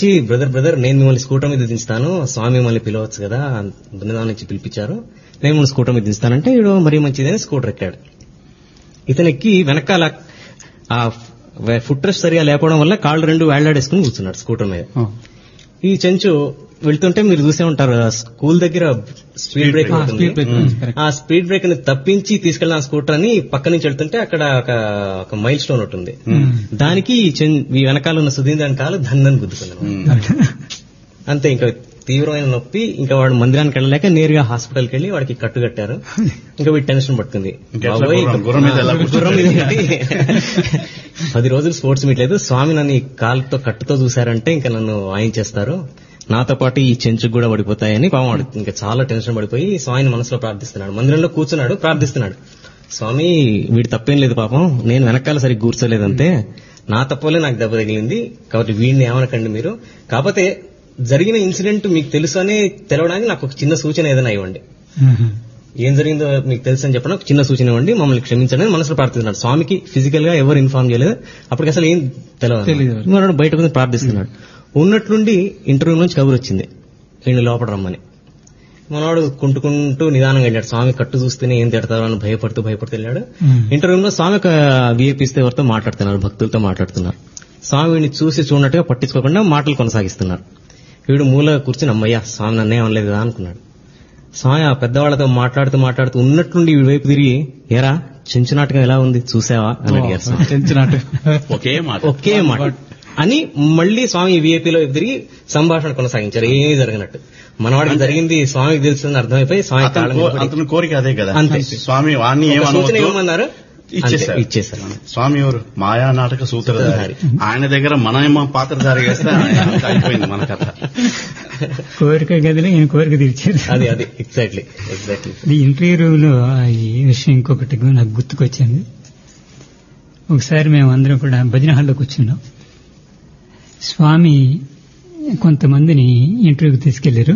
వచ్చి brother brother నేను మిమ్మల్ని స్కూటర్ మీద దించుతాను స్వామి మిమ్మల్ని పిలవచ్చు కదా బృందావనం నుంచి పిలిపించారు నేను మిమ్మల్ని స్కూటర్ మీద దించుతానంటే వీడు మరీ మంచిదని స్కూటర్ ఎక్కాడు ఇతను ఎక్కి వెనకాల ఆ ఫుట్ రెస్ట్ సరిగా లేకపోవడం వల్ల కాళ్ళు రెండు వేళ్లాడేసుకుని కూర్చున్నాడు స్కూటర్ మీద ఈ చెంచు వెళ్తుంటే మీరు చూసే ఉంటారు ఆ స్కూల్ దగ్గర స్పీడ్ బ్రేక్ ఉంటుంది స్పీడ్ బ్రేక్ ఉంది, correct. ఆ స్పీడ్ బ్రేక్ ని తప్పించి తీసుకెళ్ళిన ఆ స్కూటర్ అని పక్క నుంచి వెళ్తుంటే అక్కడ ఒక ఒక మైల్ స్టోన్ ఉంటుంది దానికి ఈ చెం- ఈ వెనకాల ఉన్న సుధీంద్రన్ కాలు ధన్నని గుద్దుకుంది అంతే ఇంకా తీవ్రమైన నొప్పి ఇంకా వాడు మందిరానికి వెళ్ళలేక నేరుగా హాస్పిటల్కి వెళ్ళి వాడికి కట్టు కట్టారు ఇంకా వీడి టెన్షన్ పట్టుకుంది ఇంకెట్లా బాబోయ్, గుర్రం- గుర్రం మీద ఎలా గుర్రం మీద ఏంటి? పది రోజులు స్పోర్ట్స్ మీట్ లేదు స్వామి నన్ను ఈ కాలుతో కట్టుతో చూశారంటే ఇంకా నన్ను వాయించేస్తారు నాతో పాటు ఈ చెంచుకు కూడా పడిపోతాయని పాపం వాడు ఇంకా చాలా టెన్షన్ పడిపోయి స్వామిని మనసులో ప్రార్థిస్తున్నాడు మందిరంలో కూర్చున్నాడు ప్రార్థిస్తున్నాడు స్వామి వీడి తప్పేం లేదు పాపం నేను వెనకాల సరిగ్గా కూర్చోలేదంతే నా తప్పలే నాకు దెబ్బ తగిలింది కాబట్టి వీడిని ఏమనకండి మీరు కాకపోతే జరిగిన ఇన్సిడెంట్ మీకు తెలుసు అని తెలవడానికి నాకు ఒక చిన్న సూచన ఏదైనా ఇవ్వండి ఏం జరిగిందో మీకు తెలుసు అని చెప్పడం ఒక చిన్న సూచన ఇవ్వండి మమ్మల్ని క్షమించండి అని మనసులో ప్రార్థిస్తున్నాడు స్వామికి ఫిజికల్ గా ఎవరు ఇన్ఫార్మ్ చేయలేదు అప్పటికి అసలు ఏం తెలీదు. తెలియదు మనోడు బయటకు వచ్చి ప్రార్థిస్తున్నాడు ఉన్నట్లుండి ఇంటర్వ్యూ నుంచి కబురు వచ్చింది ఈయన లోపల రమ్మని మనవాడు కుంటుకుంటూ నిదానంగా వెళ్ళాడు స్వామి కట్టు చూస్తేనే ఏం తిడతారో అని భయపడుతూ భయపడుతూ వెళ్ళాడు ఇంటర్వ్యూలో స్వామి ఒక విఐపీస్తే ఎవరితో మాట్లాడుతున్నారు భక్తులతో మాట్లాడుతున్నారు స్వామి వీడిని చూసి చూడనట్టుగా పట్టించుకోకుండా మాటలు కొనసాగిస్తున్నారు వీడు మూల కూర్చుని అమ్మయ్యా స్వామి నన్నే అనలేదు కదా అనుకున్నాడు స్వామి ఆ పెద్దవాళ్లతో మాట్లాడుతూ మాట్లాడుతూ ఉన్నట్లుండి వీడి వైపు తిరిగి ఏరా చెంచు నాటకం ఎలా ఉంది చూసావా అని అడిగారు స్వామి టెన్షన్ ఒకే మాట ఒకే మాట అని మళ్ళీ స్వామి విఐపీలో తిరిగి సంభాషణ కొనసాగించారు ఏమీ జరగనట్టు మనవాడికి జరిగింది స్వామికి తెలుస్తుందని అర్థమైపోయి స్వామి అతని కాళ్ళ మీద కో- పడి అతని కోరిక అదే కదా అంతే. స్వామి వాణ్ణి ఒక సూచన ఏమనవద్దు ఇవ్వమన్నారు ఇచ్చేశారు. అంతే, ఇచ్చేశారు స్వామి ఎవరు మాయా నాటక సూత్రధారి ఆయన దగ్గర మన ఏమో పాత్రధారి వేస్తే ఆయన అయిపోయింది మన కథ కోరిక గదిలో ఈయన కోరిక తీర్చారు అది అది ఎగ్జాక్ట్లీ ఎగ్జాక్ట్లీ ఈ ఇంటర్వ్యూ రూమ్ లో ఈ విషయం ఇంకొకటి నాకు గుర్తుకొచ్చింది ఒకసారి మేము అందరం కూడా భజన హాల్లో కూర్చున్నాం స్వామి కొంతమందిని ఇంటర్వ్యూకి తీసుకెళ్లారు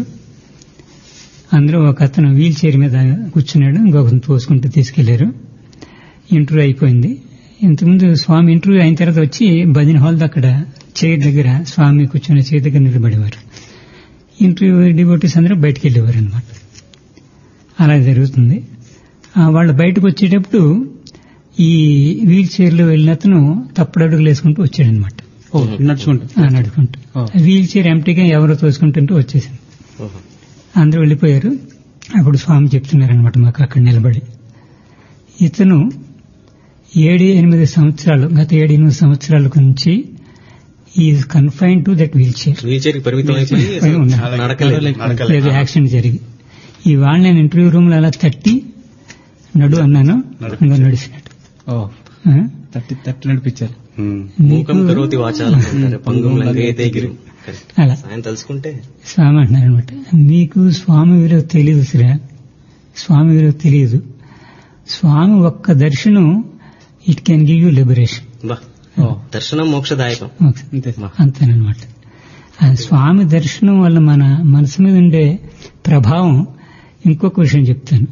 అందులో ఒక అతను వీల్ చైర్ మీద కూర్చున్నాడు ఇంకొకరిని తోసుకుంటూ తీసుకెళ్లారు ఇంటర్వ్యూ అయిపోయింది ఇంతకుముందు స్వామి ఇంటర్వ్యూ అయిన తర్వాత వచ్చి భజన హాల్ అక్కడ చైర్ దగ్గర స్వామి కూర్చున్న చైర్ దగ్గర నిలబడేవారు ఇంటర్వ్యూ డిబోటీస్ అందరూ బయటికి వెళ్ళేవారు అనమాట అలా జరుగుతుంది ఆ, వాళ్ళు బయటకు వచ్చేటప్పుడు ఈ వీల్ చైర్లో వెళ్ళిన అతను తప్పుడు అడుగులు వేసుకుంటూ వచ్చాడనమాట ఓ నడుచుకుంటూ నడుకుంటూ ఓ. వీల్ చైర్ ఎంటీగా ఎవరో తోసుకుంటుంటూ వచ్చేసింది అందరూ వెళ్ళిపోయారు అప్పుడు స్వామి చెప్తున్నారనమాట మాకు అక్కడ నిలబడి ఇతను ఏడు ఎనిమిది సంవత్సరాలు గత ఏడు ఎనిమిది సంవత్సరాల నుంచి is confined to that wheelchair wheelchair పరిమితం అయిపోయి పైన ఉన్నాడు. నడకలేదు నడకలేదు. లేదు యాక్సిడెంట్ జరిగి ఇవాళ నేను ఇంటర్వ్యూ రూమ్ లో అలా తట్టి నడు అన్నాను ఇంకా నడిచినట్టు ఓ ఆ? తట్టి తట్టి నడిపించారు ఉమ్. మూకం నీకు కరోతి వాచాలం అంటారు పంగం లంగైతే గిరి Correct. అలా ఆయన తలుచుకుంటే స్వామి అంటున్నారు అనమాట మీకు స్వామి విలువ తెలియదు సిరా స్వామి విలువ తెలియదు స్వామి ఒక్క దర్శనం it can give you liberation బా ఓ దర్శనం మోక్షదాయకం అంతే అంతేనమాట ఆ స్వామి దర్శనం వల్ల మన మనసు మీద ఉండే ప్రభావం ఇంకొక విషయం చెప్తాను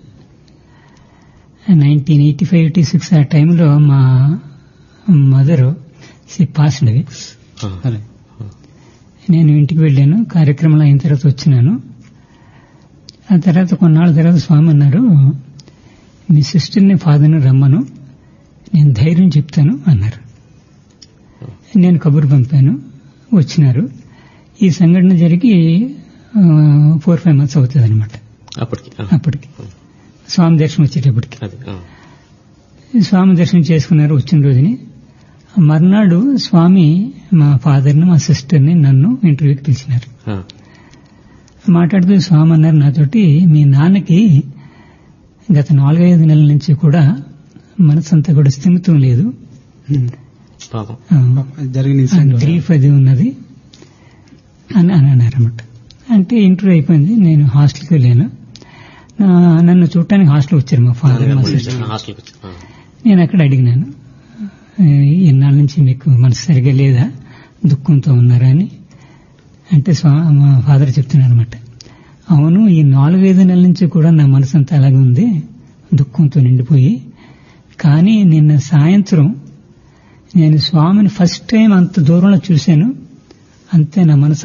nineteen eighty five eighty six ఆ టైంలో మా మదర్ పాస్డ్ అవి ఆ. సరే నేను ఇంటికి వెళ్ళాను కార్యక్రమాలు అయిన తర్వాత వచ్చినాను ఆ తర్వాత కొన్నాళ్ళ తర్వాత స్వామి అన్నారు మీ సిస్టర్ని ఫాదర్ని రమ్మను నేను ధైర్యం చెప్తాను అన్నారు నేను కబురు పంపాను వచ్చినారు ఈ సంఘటన జరిగి ఫోర్ ఫైవ్ మంత్స్ అవుతుంది అనమాట అప్పటికి ఆ. అప్పటికి స్వామి దర్శనం వచ్చేటప్పటికి అది ఆ. స్వామి దర్శనం చేసుకున్నారు వచ్చిన రోజుని మర్నాడు స్వామి మా ఫాదర్ని మా సిస్టర్ని నన్ను ఇంటర్వ్యూకి పిలిచినారు ఆ. మాట్లాడుతూ స్వామి అన్నారు నాతోటి మీ నాన్నకి గత నాలుగైదు నెలల నుంచి కూడా మనసంతా కూడా స్థిమితం లేదు పాపం అది జరిగిన ఇన్సిడెంట్ గ్రీఫ్ అది ఉన్నది అని అని అన్నారన్నమాట అంటే ఇంటర్వ్యూ అయిపోయింది నేను హాస్టల్కి వెళ్ళాను నా- నన్ను చూడటానికి హాస్టల్ వచ్చారు మా ఫాదర్ మా సిస్టర్ హాస్టల్కి వచ్చి ఆ. నేను అక్కడ అడిగినాను "ఏ, ఎన్నాళ్ళ నుంచి మీకు మనసు సరిగా లేదా దుఃఖంతో ఉన్నారా అని అంటే స్వా మా ఫాదర్ చెప్తున్నాను అనమాట అవును ఈ నాలుగైదు నెలల నుంచి కూడా నా మనసు అంతా అలాగే ఉంది దుఃఖంతో నిండిపోయి కానీ నిన్న సాయంత్రం నేను స్వామిని ఫస్ట్ టైం అంత దూరంలో చూశాను అంతే నా మనసు